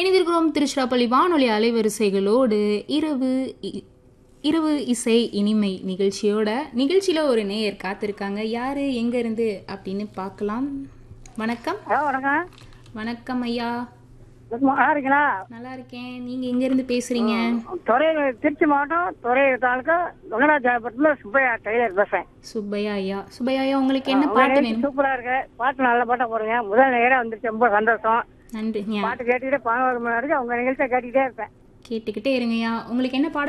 இணைந்திருக்கிறோம் திருச்சிராப்பள்ளி வானொலி அலைவரிசைகளோடு இரவு இ- இரவு இசை இனிமை நிகழ்ச்சியோட நிகழ்ச்சியில ஒரு நேயர் காத்திருக்காங்க யாரு எங்க இருந்து அப்படின்னு பார்க்கலாம் வணக்கம் ஹலோ வணக்கம் வணக்கம் ஐயா குட் மார்னிங் நல்லா இருக்கீங்களா நல்லா இருக்கேன் நீங்க எங்க இருந்து பேசுறீங்க துறையூர் திருச்சி மாவட்டம் துறையூர் தாலுக்கா வெங்கடாஜாபுரத்துல சுப்பையா டெய்லர் பேசுறேன் சுப்பையா ஐயா சுப்பையா ஐயா உங்களுக்கு என்ன உங்க பாட்டு நிகழ்ச்சி வேணும் சூப்பரா இருக்கு பாட்டு நல்ல பாட்டா போடுங்க முதல் நேரம் வந்துருச்சு ரொம்ப சந்தோஷம் நன்றி ஐயா பாட்டு கேட்டுக்கிட்டே பதினோரு மணி வரைக்கும் உங்க நிகழ்ச்சியை கேட்டுக்கிட்டே இருப்பேன் கேட்டுக்கிட்டே இருங்கய்யா உங்களுக்கு என்ன பாடம்